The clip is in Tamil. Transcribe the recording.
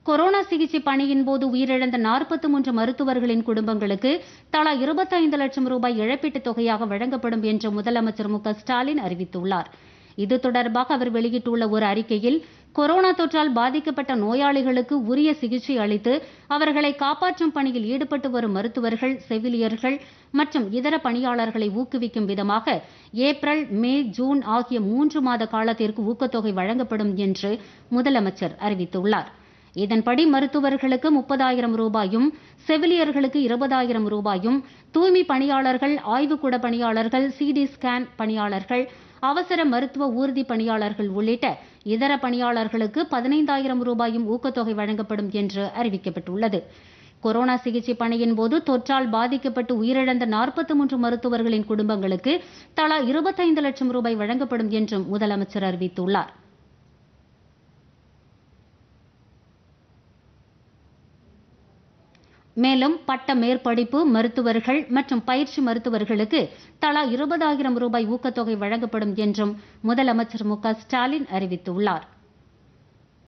கொரோனா சிகிச்சை பணியின் போது உயிரிழந்த நாற்பத்தி மூன்று மருத்துவர்களின் குடும்பங்களுக்கு தலா இருபத்தைந்து லட்சம் ரூபாய் இழப்பீட்டுத் தொகையாக வழங்கப்படும் என்று முதலமைச்சர் மு க ஸ்டாலின் அறிவித்துள்ளார் இது தொடர்பாக அவர் வெளியிட்டுள்ள ஒரு அறிக்கையில் கொரோனா தொற்றால் பாதிக்கப்பட்ட நோயாளிகளுக்கு உரிய சிகிச்சை அளித்து அவர்களை காப்பாற்றும் பணியில் ஈடுபட்டு வரும் மருத்துவர்கள் செவிலியர்கள் மற்றும் இதர பணியாளர்களை ஊக்குவிக்கும் விதமாக ஏப்ரல் மே ஜூன் ஆகிய மூன்று மாத காலத்திற்கு ஊக்கத்தொகை வழங்கப்படும் என்று முதலமைச்சர் அறிவித்துள்ளார் இதன்படி மருத்துவர்களுக்கு முப்பதாயிரம் ரூபாயும் செவிலியர்களுக்கு இருபதாயிரம் ரூபாயும் தூய்மை பணியாளர்கள் ஆய்வுக்கூட பணியாளர்கள் சிடி ஸ்கேன் பணியாளர்கள் அவசர மருத்துவ ஊர்தி பணியாளர்கள் உள்ளிட்ட இதர பணியாளர்களுக்கு பதினைந்தாயிரம் ரூபாயும் ஊக்கத்தொகை வழங்கப்படும் என்று அறிவிக்கப்பட்டுள்ளது கொரோனா சிகிச்சை பணியின் போது தொற்றால் பாதிக்கப்பட்டு உயிரிழந்த நாற்பத்தி மூன்று மருத்துவர்களின் குடும்பங்களுக்கு தலா இருபத்தைந்து லட்சம் ரூபாய் வழங்கப்படும் என்றும் முதலமைச்சர் அறிவித்துள்ளார் மேலும் பட்ட மேற்படிப்பு மருத்துவர்கள் மற்றும் பயிற்சி மருத்துவர்களுக்கு தலா இருபதாயிரம் ரூபாய் ஊக்கத்தொகை வழங்கப்படும் என்றும் முதலமைச்சர் மு க ஸ்டாலின் அறிவித்துள்ளார்